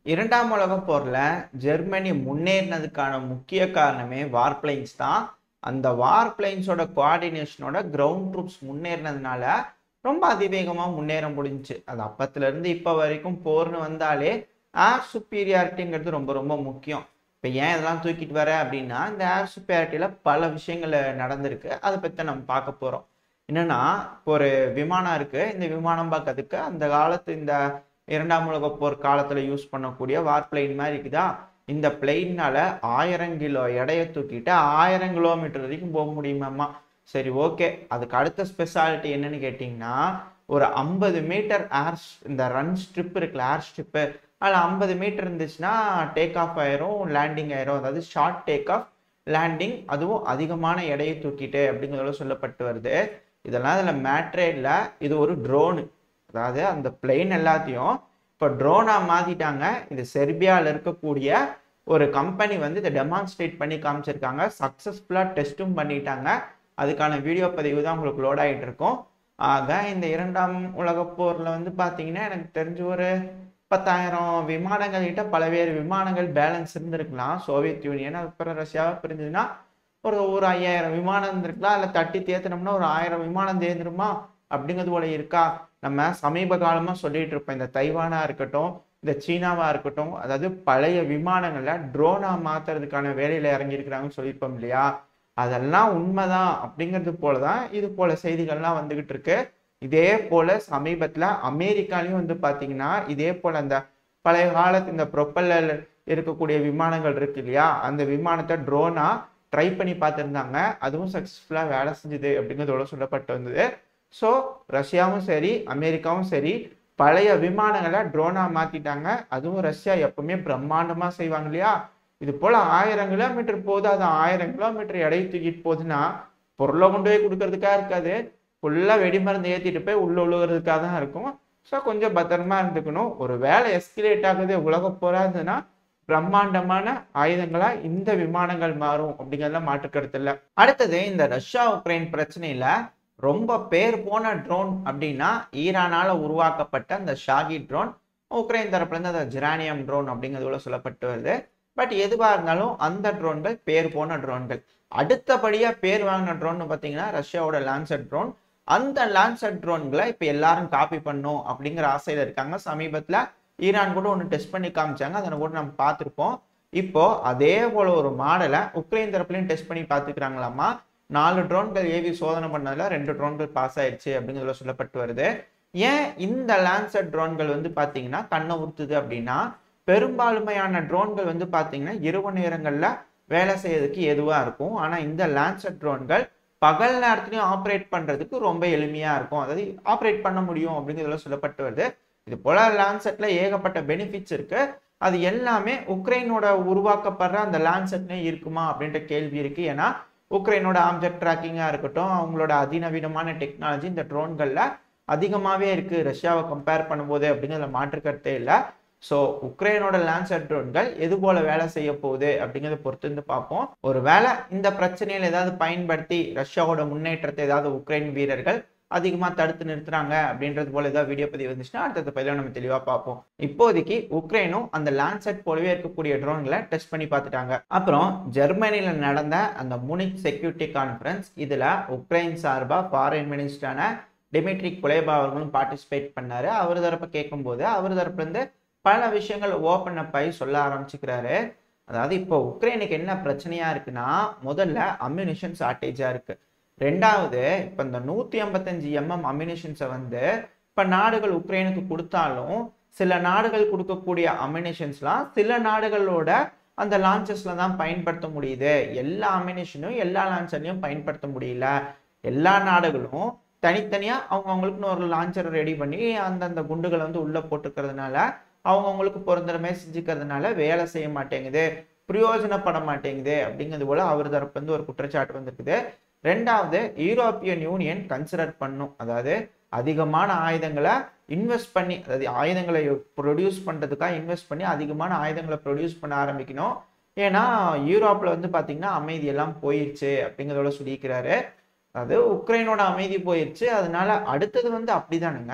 இரண்டாம் உலகப் போர்ல ஜெர்மனி முன்னேறினதுக்கான முக்கிய காரணமே வார் பிளைன்ஸ் தான் அந்த வார் பிளைன்ஸோட கோஆர்டினேஷனோட கிரவுண்ட் ட்ரூப்ஸ் முன்னேறினதுனால ரொம்ப அதிவேகமா முன்னேற முடிஞ்சுச்சு அது அப்பத்துல இருந்து இப்ப வரைக்கும் போர்னு வந்தாலே ஏர் சுப்பீரியாரிட்டிங்கிறது ரொம்ப ரொம்ப முக்கியம் இப்போ ஏன் இதெல்லாம் தூக்கிட்டு வர அப்படின்னா இந்த ஏர் சுப்பீரியாரிட்டியில பல விஷயங்கள் நடந்திருக்கு அதை பத்தி நம்ம பார்க்க போறோம் என்னன்னா இப்போ ஒரு விமானம் இருக்கு இந்த விமானம் பார்க்கறதுக்கு அந்த காலத்து இந்த இரண்டாம் உலக போர் காலத்துல யூஸ் பண்ணக்கூடிய வார் பிளைன் மாதிரி இருக்குதா இந்த பிளெயின்னால ஆயிரம் கிலோ எடையை தூக்கிட்டு ஆயிரம் கிலோமீட்டர் வரைக்கும் போக முடியுமாம்மா சரி ஓகே அதுக்கு அடுத்த ஸ்பெஷாலிட்டி என்னன்னு கேட்டிங்கன்னா ஒரு ஐம்பது மீட்டர் ஏர் இந்த ரன் ஸ்ட்ரிப் இருக்குல்ல ஏர் ஸ்ட்ரிப்பு அதில் ஐம்பது மீட்டர் இருந்துச்சுன்னா டேக் ஆஃப் ஆயிரும் லேண்டிங் ஆயிரும் அதாவது ஷார்ட் டேக் ஆஃப் லேண்டிங் அதுவும் அதிகமான எடையை தூக்கிட்டு அப்படிங்கிறதோட சொல்லப்பட்டு வருது இதெல்லாம் இதில் மேட்ரே இல்லை இது ஒரு ட்ரோனு அதாவது அந்த பிளெயின் எல்லாத்தையும் இப்போ ட்ரோனாக மாற்றிட்டாங்க இது செர்பியாவில் இருக்கக்கூடிய ஒரு கம்பெனி வந்து இதை டெமான்ஸ்ட்ரேட் பண்ணி காமிச்சிருக்காங்க சக்ஸஸ்ஃபுல்லாக டெஸ்ட்டும் பண்ணிட்டாங்க அதுக்கான வீடியோ பதிவு தான் உங்களுக்கு லோட் ஆகிட்டு இருக்கும் ஆக இந்த இரண்டாம் உலகப் போரில் வந்து பார்த்தீங்கன்னா எனக்கு தெரிஞ்ச ஒரு பத்தாயிரம் விமானங்கள் கிட்ட பல்வேறு விமானங்கள் பேலன்ஸ் இருந்திருக்கலாம் சோவியத் யூனியன் அதுக்கப்புறம் ரஷ்யாவை பிரிஞ்சதுன்னா ஒரு ஒரு ஐயாயிரம் விமானம் இருந்திருக்கலாம் இல்லை தட்டி தேத்துனோம்னா ஒரு ஆயிரம் விமானம் தேர்ந்துருமா அப்படிங்கிறது போல இருக்கா நம்ம சமீப காலமாக சொல்லிட்டு இருப்போம் இந்த தைவானா இருக்கட்டும் இந்த சீனாவா இருக்கட்டும் அதாவது பழைய விமானங்களை ட்ரோனா மாத்துறதுக்கான வேலையில இறங்கியிருக்கிறாங்கன்னு சொல்லியிருப்போம் இல்லையா அதெல்லாம் உண்மைதான் அப்படிங்கிறது போலதான் இது போல செய்திகள்லாம் வந்துகிட்டு இருக்கு இதே போல சமீபத்துல அமெரிக்காலையும் வந்து பாத்தீங்கன்னா இதே போல அந்த பழைய காலத்து இந்த ப்ரொப்பல்லர் இருக்கக்கூடிய விமானங்கள் இருக்கு இல்லையா அந்த விமானத்தை ட்ரோனா ட்ரை பண்ணி பார்த்துருந்தாங்க அதுவும் சக்ஸஸ்ஃபுல்லாக வேலை செஞ்சுது அப்படிங்கிறதோட சொல்லப்பட்டு வந்தது ஸோ ரஷ்யாவும் சரி அமெரிக்காவும் சரி பழைய விமானங்களை ட்ரோனா மாத்திட்டாங்க அதுவும் ரஷ்யா எப்பவுமே பிரம்மாண்டமா செய்வாங்க இல்லையா இது போல ஆயிரம் கிலோமீட்டர் போகுது அது ஆயிரம் கிலோமீட்டர் எடையை தூக்கிட்டு போகுதுன்னா பொருளை கொண்டு போய் கொடுக்கறதுக்காக இருக்காது ஃபுல்லாக வெடிமருந்து ஏற்றிட்டு போய் உள்ள உழுகிறதுக்காக தான் இருக்கும் ஸோ கொஞ்சம் பத்திரமா இருந்துக்கணும் ஒரு வேலை எஸ்கிலேட் ஆகுது உலக போறாதுன்னா பிரம்மாண்டமான ஆயுதங்களா இந்த விமானங்கள் மாறும் அப்படிங்கிறதுல மாற்றுக்கருத்து இல்லை அடுத்தது இந்த ரஷ்யா உக்ரைன் பிரச்சனையில ரொம்ப பேர் போன ட்ரோன் அப்படின்னா ஈரானால உருவாக்கப்பட்ட அந்த ஷாகி ட்ரோன் உக்ரைன் தரப்புல இருந்து அந்த ஜிரானியம் ட்ரோன் அப்படிங்கிறதுல சொல்லப்பட்டு வருது பட் எதுவாக இருந்தாலும் அந்த ட்ரோன்கள் பேர் போன ட்ரோன்கள் அடுத்தபடியா பேர் வாங்கின ட்ரோன் பார்த்தீங்கன்னா ரஷ்யாவோட லான்சர் ட்ரோன் அந்த லான்சர் ட்ரோன்களை இப்போ எல்லாரும் காப்பி பண்ணும் அப்படிங்கிற ஆசையில இருக்காங்க சமீபத்துல ஈரான் கூட ஒன்று டெஸ்ட் பண்ணி காமிச்சாங்க அதை கூட நம்ம பார்த்துருப்போம் இப்போ அதே போல ஒரு மாடலை உக்ரைன் தரப்புலையும் டெஸ்ட் பண்ணி பார்த்துக்கிறாங்களாமா நாலு ட்ரோன்கள் ஏவி சோதனை பண்ணதுல ரெண்டு ட்ரோன்கள் பாஸ் ஆயிடுச்சு அப்படிங்கிறதுல சொல்லப்பட்டு வருது ஏன் இந்த லான்சர் ட்ரோன்கள் வந்து பார்த்தீங்கன்னா கண்ணை உறுத்துது அப்படின்னா பெரும்பான்மையான ட்ரோன்கள் வந்து பார்த்தீங்கன்னா இரவு நேரங்களில் வேலை செய்யறதுக்கு எதுவாக இருக்கும் ஆனால் இந்த லான்சர் ட்ரோன்கள் பகல் நேரத்துலையும் ஆப்ரேட் பண்ணுறதுக்கு ரொம்ப எளிமையாக இருக்கும் அதாவது ஆப்ரேட் பண்ண முடியும் அப்படிங்கிறதுல சொல்லப்பட்டு வருது இது போல லான்செட்ல ஏகப்பட்ட பெனிஃபிட்ஸ் இருக்கு அது எல்லாமே உக்ரைனோட உருவாக்கப்படுற அந்த லான்செட்லேயே இருக்குமா அப்படின்ற கேள்வி இருக்கு ஏன்னா உக்ரைனோட ஆப்ஜெக்ட் ட்ராக்கிங்காக இருக்கட்டும் அவங்களோட அதிநவீனமான டெக்னாலஜி இந்த ட்ரோன்களில் அதிகமாகவே இருக்கு ரஷ்யாவை கம்பேர் பண்ணும்போது அப்படிங்கிறதுல மாற்றுக்கருத்தே இல்லை ஸோ உக்ரைனோட லான்சர் ட்ரோன்கள் எது போல வேலை செய்ய போகுது அப்படிங்கிறத பொறுத்து இருந்து பார்ப்போம் ஒரு வேலை இந்த பிரச்சனையில் ஏதாவது பயன்படுத்தி ரஷ்யாவோட முன்னேற்றத்தை ஏதாவது உக்ரைன் வீரர்கள் அதிகமாக தடுத்து நிறுத்துறாங்க அப்படின்றது போல ஏதாவது வீடியோ பதிவு வந்துச்சுன்னா அடுத்த பதிவில் நம்ம தெளிவாக பார்ப்போம் இப்போதைக்கு உக்ரைனும் அந்த லேண்ட்செட் போலவே இருக்கக்கூடிய ட்ரோன்களை டெஸ்ட் பண்ணி பார்த்துட்டாங்க அப்புறம் ஜெர்மனியில் நடந்த அந்த முனிக் செக்யூரிட்டி கான்ஃபரன்ஸ் இதில் உக்ரைன் சார்பாக ஃபாரின் மினிஸ்டரான டிமிட்ரி குலேபா அவர்களும் பார்ட்டிசிபேட் பண்ணாரு அவர் தரப்ப கேட்கும்போது அவர் தரப்புலேருந்து பல விஷயங்கள் ஓப்பன் அப் ஆகி சொல்ல ஆரம்பிச்சுக்கிறாரு அதாவது இப்போ உக்ரைனுக்கு என்ன பிரச்சனையா இருக்குன்னா முதல்ல அம்யூனிஷன் ஷார்ட்டேஜா இருக்கு ரெண்டாவது இப்போ இந்த நூற்றி ஐம்பத்தஞ்சு எம்எம் அம்யூனிஷன்ஸை வந்து இப்போ நாடுகள் உக்ரைனுக்கு கொடுத்தாலும் சில நாடுகள் கொடுக்கக்கூடிய அம்யூனிஷன்ஸ்லாம் சில நாடுகளோட அந்த லான்ச்சஸில் தான் பயன்படுத்த முடியுது எல்லா அம்யூனிஷனும் எல்லா லான்ச்சர்லையும் பயன்படுத்த முடியல எல்லா நாடுகளும் தனித்தனியாக அவங்க அவங்களுக்குன்னு ஒரு லான்ச்சரை ரெடி பண்ணி அந்தந்த குண்டுகளை வந்து உள்ளே போட்டுக்கிறதுனால அவங்க அவங்களுக்கு பொருந்துற மாதிரி செஞ்சுக்கிறதுனால வேலை செய்ய மாட்டேங்குது பிரயோஜனப்பட மாட்டேங்குது அப்படிங்கிறது போல அவர் தரப்பு வந்து ஒரு குற்றச்சாட்டு வந்திருக்குது ரெண்டாவது யூரோப்பியன் யூனியன் கன்சிடர் பண்ணும் அதாவது அதிகமான ஆயுதங்களை இன்வெஸ்ட் பண்ணி அதாவது ஆயுதங்களை ப்ரொடியூஸ் பண்ணுறதுக்காக இன்வெஸ்ட் பண்ணி அதிகமான ஆயுதங்களை ப்ரொடியூஸ் பண்ண ஆரம்பிக்கணும் ஏன்னா யூரோப்பில் வந்து பார்த்தீங்கன்னா அமைதி எல்லாம் போயிடுச்சு அப்படிங்கிறதோட சொல்லியிருக்கிறாரு அது உக்ரைனோட அமைதி போயிடுச்சு அதனால அடுத்தது வந்து அப்படிதானுங்க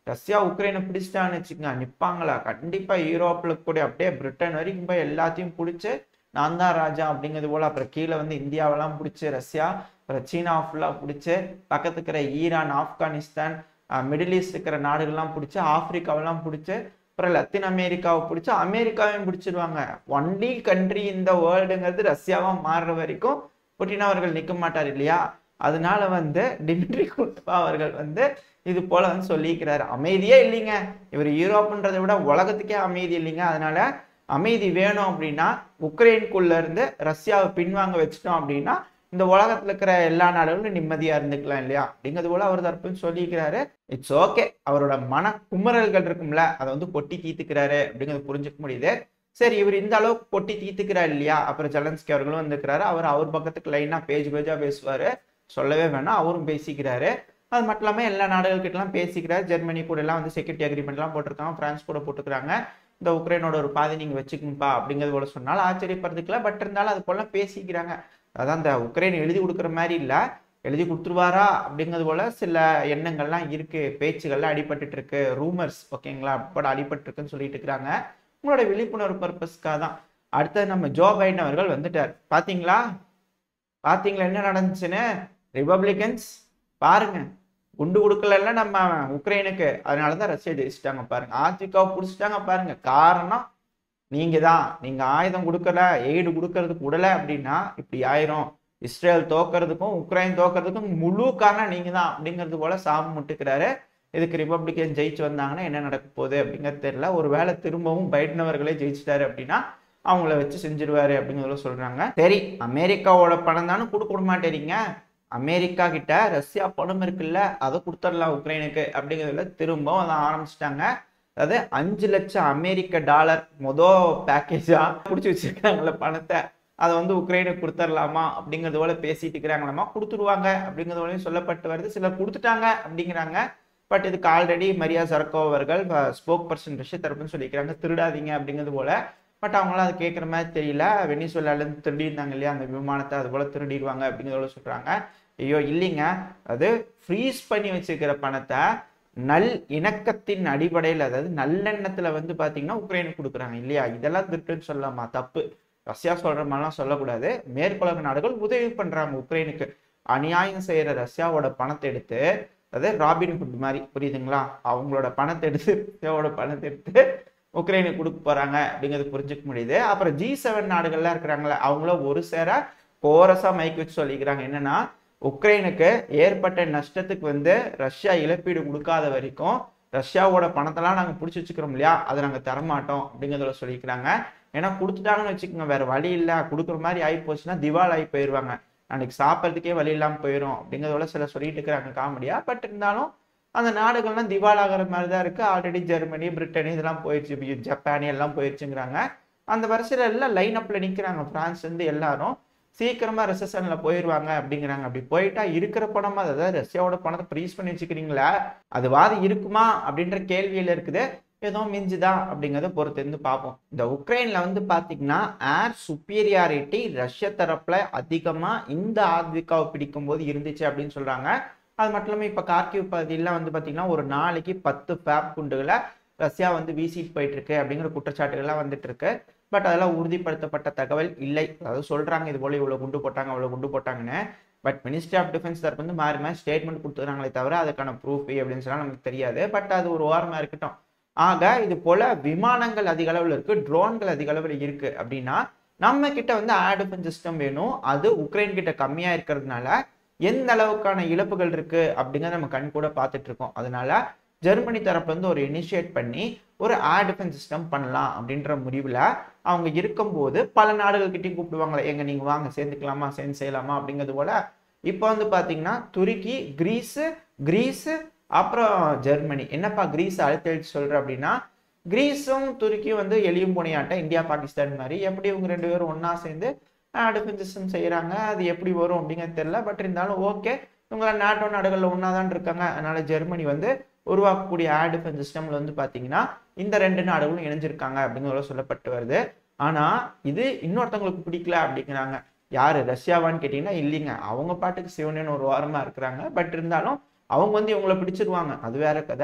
ரஷ்யா உக்ரைனை பிடிச்சிட்டான்னு வச்சுக்கோங்க நிப்பாங்களா கண்டிப்பா யூரோப்ல கூட அப்படியே பிரிட்டன் வரைக்கும் போய் எல்லாத்தையும் பிடிச்சி நான் தான் ராஜா அப்படிங்கிறது போல அப்புறம் கீழே வந்து இந்தியாவெல்லாம் பிடிச்சி ரஷ்யா அப்புறம் சீனா ஃபுல்லாக பிடிச்சி பக்கத்து இருக்கிற ஈரான் ஆப்கானிஸ்தான் மிடில் ஈஸ்ட் இருக்கிற நாடுகள்லாம் பிடிச்சி ஆப்பிரிக்காவெல்லாம் பிடிச்சி அப்புறம் லத்தீன் அமெரிக்காவை பிடிச்சி அமெரிக்காவையும் பிடிச்சிருவாங்க ஒன்லி கண்ட்ரி இந்த வேர்ல்டுங்கிறது ரஷ்யாவா மாறுற வரைக்கும் புட்டின் அவர்கள் நிற்க மாட்டார் இல்லையா அதனால வந்து டிமிட்ரி குட்பா அவர்கள் வந்து இது போல வந்து சொல்லிக்கிறாரு அமைதியே இல்லைங்க இவர் யூரோப்புன்றதை விட உலகத்துக்கே அமைதி இல்லைங்க அதனால அமைதி வேணும் அப்படின்னா உக்ரைனுக்குள்ள இருந்து ரஷ்யாவை பின்வாங்க வச்சிட்டோம் அப்படின்னா இந்த உலகத்துல இருக்கிற எல்லா நாடுகளும் நிம்மதியா இருந்துக்கலாம் இல்லையா அப்படிங்கிறது போல அவர் தரப்புன்னு சொல்லிக்கிறாரு இட்ஸ் ஓகே அவரோட மன குமரல்கள் இருக்கும்ல அதை வந்து கொட்டி தீத்துக்கிறாரு அப்படிங்கிறது புரிஞ்சுக்க முடியுது சரி இவர் இந்த அளவுக்கு கொட்டி தீத்துக்கிறார் இல்லையா அப்புறம் ஜெலன்ஸ்கி அவர்களும் வந்திருக்கிறாரு அவர் அவர் பக்கத்துக்கு லைனா பேஜ் பேஜா பேசுவாரு சொல்லவே வேணாம் அவரும் பேசிக்கிறாரு அது மட்டும் இல்லாமல் எல்லா நாடுகள்கிட்டலாம் பேசிக்கிறார் ஜெர்மனி கூட எல்லாம் வந்து செக்யூரிட்டி அக்ரிமெண்ட்லாம் போட்டிருக்காங்க பிரான்ஸ் கூட போட்டுக்கிறாங்க இந்த உக்ரைனோட ஒரு பாதி நீங்க வச்சுக்கணும்ப்பா அப்படிங்கிறது போல சொன்னாலும் ஆச்சரியப்படுறதுக்குல பட் இருந்தாலும் அது போல பேசிக்கிறாங்க அதான் இந்த உக்ரைன் எழுதி கொடுக்குற மாதிரி இல்லை எழுதி கொடுத்துருவாரா அப்படிங்கிறது போல சில எண்ணங்கள்லாம் இருக்கு பேச்சுகள்லாம் அடிபட்டுட்டு இருக்கு ரூமர்ஸ் ஓகேங்களா அப்பட அடிபட்டு இருக்குன்னு சொல்லிட்டு இருக்கிறாங்க உங்களோட விழிப்புணர்வு பர்பஸ்க்காக தான் அடுத்தது நம்ம ஜோ பைடன் அவர்கள் வந்துட்டார் பாத்தீங்களா பாத்தீங்களா என்ன நடந்துச்சுன்னு ரிபப்ளிகன்ஸ் பாருங்க குண்டு கொடுக்கல நம்ம உக்ரைனுக்கு அதனாலதான் ரஷ்யா ஜெயிச்சிட்டாங்க பாருங்க ஆத்திகாவை பிடிச்சிட்டாங்க பாருங்க காரணம் நீங்க தான் நீங்க ஆயுதம் கொடுக்கல எய்டு கொடுக்கறதுக்கு விடல அப்படின்னா இப்படி ஆயிரும் இஸ்ரேல் தோக்கிறதுக்கும் உக்ரைன் தோக்கிறதுக்கும் முழு காரணம் நீங்க தான் அப்படிங்கிறது போல சாபம் முட்டுக்கிறாரு இதுக்கு ரிப்பப்ளிகன் ஜெயிச்சு வந்தாங்கன்னா என்ன நடக்க போகுது அப்படிங்கிறது தெரியல ஒருவேளை திரும்பவும் பைடன் அவர்களே ஜெயிச்சிட்டாரு அப்படின்னா அவங்கள வச்சு செஞ்சிருவாரு அப்படிங்கிறத சொல்றாங்க சரி அமெரிக்காவோட பணம் தானே கொடுக்க மாட்டேறீங்க அமெரிக்கா கிட்ட ரஷ்யா பணம் இருக்குல்ல அதை கொடுத்துடலாம் உக்ரைனுக்கு அப்படிங்கிறதுல திரும்பவும் அதை ஆரம்பிச்சிட்டாங்க அதாவது அஞ்சு லட்சம் அமெரிக்க டாலர் மொதல் பேக்கேஜா பிடிச்சி வச்சிருக்காங்கல்ல பணத்தை அதை வந்து உக்ரைனுக்கு கொடுத்துடலாமா அப்படிங்கிறது போல பேசிட்டு இருக்கிறாங்களாமா கொடுத்துருவாங்க அப்படிங்கிறது போலயும் சொல்லப்பட்டு வருது சிலர் கொடுத்துட்டாங்க அப்படிங்கிறாங்க பட் இதுக்கு ஆல்ரெடி மரியா சரக்கோ அவர்கள் ஸ்போக் பர்சன் ரஷ்ய தரப்புன்னு சொல்லிக்கிறாங்க திருடாதீங்க அப்படிங்கிறது போல பட் அவங்களாம் அது கேட்குற மாதிரி தெரியல வெனிசுவலாலேருந்து திருடிருந்தாங்க இல்லையா அந்த விமானத்தை அது போல திருடிடுவாங்க அப்படிங்கிறத சொல்றாங்க ஐயோ இல்லைங்க அது ஃப்ரீஸ் பண்ணி வச்சிருக்கிற பணத்தை நல் இணக்கத்தின் அடிப்படையில் அதாவது நல்லெண்ணத்துல வந்து பாத்தீங்கன்னா உக்ரைனுக்கு கொடுக்குறாங்க இல்லையா இதெல்லாம் திருட்டுன்னு சொல்லலாமா தப்பு ரஷ்யா சொல்ற மாதிரிலாம் சொல்லக்கூடாது மேற்குலக நாடுகள் உதவி பண்றாங்க உக்ரைனுக்கு அநியாயம் செய்யற ரஷ்யாவோட பணத்தை எடுத்து அதாவது ராபின் ஃபுட் மாதிரி புரியுதுங்களா அவங்களோட பணத்தை எடுத்து ரஷ்யாவோட பணத்தை எடுத்து உக்ரைனுக்கு கொடுக்க போறாங்க அப்படிங்கிறது புரிஞ்சுக்க முடியுது அப்புறம் ஜி செவன் நாடுகள்லாம் இருக்கிறாங்களே அவங்களும் ஒரு சேர கோரஸா மைக் வச்சு சொல்லிக்கிறாங்க என்னன்னா உக்ரைனுக்கு ஏற்பட்ட நஷ்டத்துக்கு வந்து ரஷ்யா இழப்பீடு கொடுக்காத வரைக்கும் ரஷ்யாவோட பணத்தெல்லாம் நாங்கள் பிடிச்சி வச்சுக்கிறோம் இல்லையா அதை நாங்கள் தரமாட்டோம் அப்படிங்கிறத சொல்லிக்கிறாங்க ஏன்னா கொடுத்துட்டாங்கன்னு வச்சுக்கோங்க வேற வழி இல்லை கொடுக்குற மாதிரி ஆகி போச்சுன்னா திவால் ஆகி போயிடுவாங்க நாளைக்கு சாப்பிட்றதுக்கே வழி இல்லாமல் போயிடும் அப்படிங்கிறதோட சில சொல்லிட்டு இருக்கிறாங்க காமெடியா பட் இருந்தாலும் அந்த நாடுகள்லாம் திவால் ஆகிற மாதிரி தான் இருக்கு ஆல்ரெடி ஜெர்மனி பிரிட்டன் இதெல்லாம் போயிடுச்சு ஜப்பானி எல்லாம் போயிடுச்சுங்கிறாங்க அந்த வரிசையில எல்லாம் லைன் அப்ல நிற்கிறாங்க பிரான்ஸ் இருந்து எல்லாரும் சீக்கிரமா ரெசஷன்ல போயிடுவாங்க அப்படிங்கிறாங்க அப்படி போயிட்டா இருக்கிற பணமா அதாவது ரஷ்யாவோட பணத்தை ப்ரீஸ் பண்ணி வச்சுக்கிறீங்களா அது வாதி இருக்குமா அப்படின்ற கேள்வியில இருக்குது ஏதோ மிஞ்சுதா அப்படிங்கிறத பொறுத்து இருந்து பார்ப்போம் இந்த உக்ரைன்ல வந்து பாத்தீங்கன்னா ஏர் சுப்பீரியாரிட்டி ரஷ்ய தரப்புல அதிகமா இந்த ஆத்விகாவை பிடிக்கும் போது இருந்துச்சு அப்படின்னு சொல்றாங்க அது மட்டும் இல்லாமல் இப்போ கார்கிவ் பகுதியில் வந்து பார்த்தீங்கன்னா ஒரு நாளைக்கு பத்து ஃபேப் குண்டுகளை ரஷ்யா வந்து வீசிட்டு போயிட்டு இருக்கு அப்படிங்கிற குற்றச்சாட்டுகள்லாம் வந்துட்டு இருக்கு பட் அதெல்லாம் உறுதிப்படுத்தப்பட்ட தகவல் இல்லை அதாவது சொல்றாங்க இது போல இவ்வளவு குண்டு போட்டாங்க அவ்வளவு குண்டு போட்டாங்கன்னு பட் மினிஸ்ட்ரி ஆஃப் டிஃபென்ஸ் தரப்பு வந்து மாறி மாறி ஸ்டேட்மெண்ட் கொடுத்துறாங்களே தவிர அதுக்கான ப்ரூஃப் அப்படின்னு சொன்னா நமக்கு தெரியாது பட் அது ஒரு ஓரமா இருக்கட்டும் ஆக இது போல விமானங்கள் அதிக அளவில் இருக்கு ட்ரோன்கள் அதிக அளவில் இருக்கு அப்படின்னா நம்ம கிட்ட வந்து ஏர் டிஃபென்ஸ் சிஸ்டம் வேணும் அது உக்ரைன் கிட்ட கம்மியா இருக்கிறதுனால எந்த அளவுக்கான இழப்புகள் இருக்கு அப்படிங்கிறத நம்ம கண் கூட பார்த்துட்டு இருக்கோம் அதனால ஜெர்மனி தரப்புல இருந்து ஒரு இனிஷியேட் பண்ணி ஒரு ஏர் டிஃபென்ஸ் சிஸ்டம் பண்ணலாம் அப்படின்ற முடிவுல அவங்க இருக்கும்போது பல நாடுகள்கிட்டயும் கூப்பிடுவாங்களே எங்க நீங்க வாங்க சேர்ந்துக்கலாமா சேர்ந்து செய்யலாமா அப்படிங்கிறது போல இப்போ வந்து பாத்தீங்கன்னா துருக்கி கிரீஸ் கிரீஸ் அப்புறம் ஜெர்மனி என்னப்பா கிரீஸ் அழுத்தி அழுத்தி சொல்ற அப்படின்னா கிரீஸும் துருக்கியும் வந்து எளியும் புனையாட்டம் இந்தியா பாகிஸ்தான் மாதிரி எப்படி இவங்க ரெண்டு பேரும் ஒண்ணா சேர்ந்து டிஃபென்ஸ் சிஸ்டம் செய்யறாங்க அது எப்படி வரும் அப்படிங்கிறது தெரியல பட் இருந்தாலும் ஓகே இவங்க நாட்டோ நாடுகளில் ஒன்றா தான் இருக்காங்க அதனால ஜெர்மனி வந்து உருவாக்கக்கூடிய ஏர் டிஃபென்ஸ் சிஸ்டம்ல வந்து பாத்தீங்கன்னா இந்த ரெண்டு நாடுகளும் இணைஞ்சிருக்காங்க அப்படிங்கிறத சொல்லப்பட்டு வருது ஆனா இது இன்னொருத்தவங்களுக்கு பிடிக்கல அப்படிங்கிறாங்க யாரு ரஷ்யாவான்னு கேட்டீங்கன்னா இல்லைங்க அவங்க பாட்டுக்கு சிவனேன்னு ஒரு வாரமா இருக்கிறாங்க பட் இருந்தாலும் அவங்க வந்து இவங்களை பிடிச்சிருவாங்க அது வேற கதை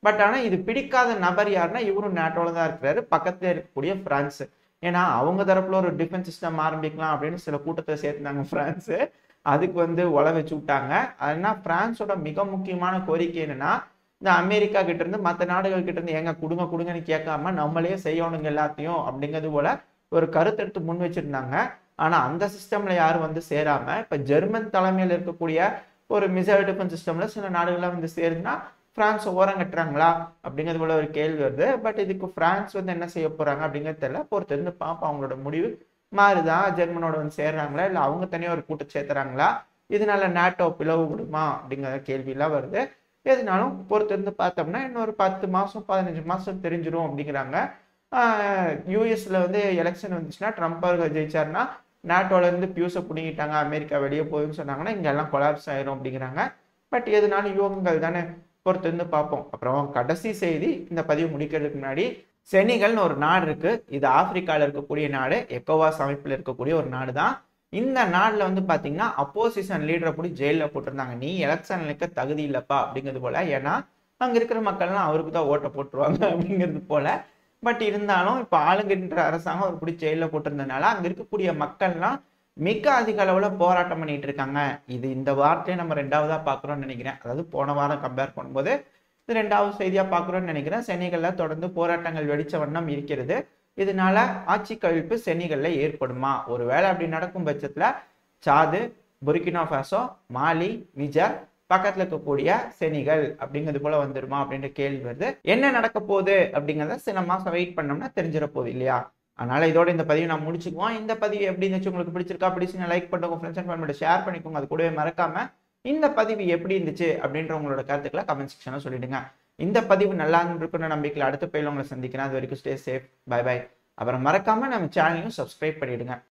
பட் ஆனால் இது பிடிக்காத நபர் யாருன்னா இவரும் நேட்டோல தான் இருக்கிறாரு பக்கத்துல இருக்கக்கூடிய பிரான்ஸ் ஏன்னா அவங்க தரப்புல ஒரு டிஃபென்ஸ் சிஸ்டம் ஆரம்பிக்கலாம் அப்படின்னு சில கூட்டத்தை சேர்த்துனாங்க பிரான்ஸ் அதுக்கு வந்து உல வச்சு விட்டாங்க அதனால் பிரான்ஸோட மிக முக்கியமான கோரிக்கை என்னன்னா இந்த அமெரிக்கா கிட்ட இருந்து மற்ற நாடுகள் கிட்ட இருந்து எங்க கொடுங்க கொடுங்கன்னு கேட்காம நம்மளே செய்யணுங்க எல்லாத்தையும் அப்படிங்கிறது போல ஒரு கருத்தெடுத்து முன் வச்சிருந்தாங்க ஆனா அந்த சிஸ்டம்ல யாரும் வந்து சேராம இப்ப ஜெர்மன் தலைமையில் இருக்கக்கூடிய ஒரு மிசைல் டிஃபென்ஸ் சிஸ்டம்ல சில நாடுகள்லாம் வந்து சேருதுன்னா பிரான்ஸ் ஓரம் கட்டுறாங்களா அப்படிங்கிறது போல ஒரு கேள்வி வருது பட் இதுக்கு பிரான்ஸ் வந்து என்ன செய்ய போறாங்க அப்படிங்கிறது தெரியல பொறுத்து இருந்து பார்ப்போம் அவங்களோட முடிவு மாறுதா ஜெர்மனோட வந்து சேர்றாங்களா இல்லை அவங்க தனியாக ஒரு கூட்டம் சேர்த்துறாங்களா இதனால நேட்டோ பிளவு விடுமா அப்படிங்கிற கேள்வியெல்லாம் வருது எதுனாலும் பொறுத்து இருந்து பார்த்தோம்னா இன்னொரு பத்து மாதம் பதினஞ்சு மாதம் தெரிஞ்சிடும் அப்படிங்கிறாங்க யூஎஸ்ல வந்து எலெக்ஷன் வந்துச்சுன்னா ட்ரம்ப் அவர்கள் ஜெயிச்சாருன்னா நாட்டோல இருந்து பியூஸை பிடிங்கிட்டாங்க அமெரிக்கா வெளியே போகுதுன்னு சொன்னாங்கன்னா இங்க எல்லாம் கொலாப்ஸ் ஆயிரும் அப்படிங்கிறாங்க பட் எதுனாலும் யோகங்கள் தானே பொறுத்து இருந்து பார்ப்போம் அப்புறம் கடைசி செய்தி இந்த பதிவு முடிக்கிறதுக்கு முன்னாடி செனிகல்னு ஒரு நாடு இருக்கு இது ஆப்பிரிக்கால இருக்கக்கூடிய நாடு எக்கோவாஸ் அமைப்பில் இருக்கக்கூடிய ஒரு நாடு தான் இந்த நாட்டில் வந்து பார்த்தீங்கன்னா அப்போசிஷன் லீடரை போய் ஜெயிலில் போட்டிருந்தாங்க நீ எலெக்ஷன் நிற்க தகுதி இல்லைப்பா அப்படிங்கிறது போல ஏன்னா அங்கே இருக்கிற மக்கள்லாம் அவருக்கு தான் ஓட்டை போட்டுருவாங்க அப்படிங்கிறது போல பட் இருந்தாலும் இப்போ ஆளுங்கின்ற அரசாங்கம் அவர் பிடிச்சி ஜெயிலில் போட்டிருந்ததுனால அங்கே இருக்கக்கூடிய மக்கள்லாம் மிக அதிக அளவில் போராட்டம் பண்ணிட்டு இருக்காங்க இது இந்த வார்த்தையை நம்ம ரெண்டாவதா பார்க்குறோம்னு நினைக்கிறேன் அதாவது போன வாரம் கம்பேர் பண்ணும்போது இது ரெண்டாவது செய்தியாக பார்க்குறோம்னு நினைக்கிறேன் சென்னைகளில் தொடர்ந்து போராட்டங்கள் வெடிச்ச வண்ணம் இருக்கிறது இதனால ஆட்சி கவிழ்ப்பு சென்னைகளில் ஏற்படுமா ஒருவேளை அப்படி நடக்கும் பட்சத்தில் சாது புர்கினா ஃபாசோ மாலி நிஜர் பக்கத்துல இருக்கக்கூடிய செனிகள் அப்படிங்கிறது போல வந்துருமா அப்படின்ற கேள்வி வருது என்ன நடக்க போகுது அப்படிங்கிறத சில மாசம் வெயிட் பண்ணோம்னா தெரிஞ்சிட போகுது இல்லையா அதனால இதோட இந்த பதிவு நான் முடிச்சுக்குவோம் இந்த பதிவு எப்படி இருந்துச்சு உங்களுக்கு பிடிச்சிருக்கா பிடிச்சுங்க லைக் பண்ணுங்க ஃப்ரெண்ட்ஸ் அண்ட் ஃபேமிலியோட ஷேர் பண்ணிக்கோங்க அது கூடவே மறக்காம இந்த பதிவு எப்படி இருந்துச்சு அப்படின்ற உங்களோட கருத்துக்களை கமெண்ட் செக்ஷனில் சொல்லிடுங்க இந்த பதிவு நல்லா இருக்குன்னு நம்பிக்கையில் அடுத்த பயில உங்களை சந்திக்கிறேன் அது வரைக்கும் ஸ்டே சேஃப் பை பை அப்புறம் மறக்காம நம்ம சேனலையும் சப்ஸ்கிரைப் பண்ணிடுங்க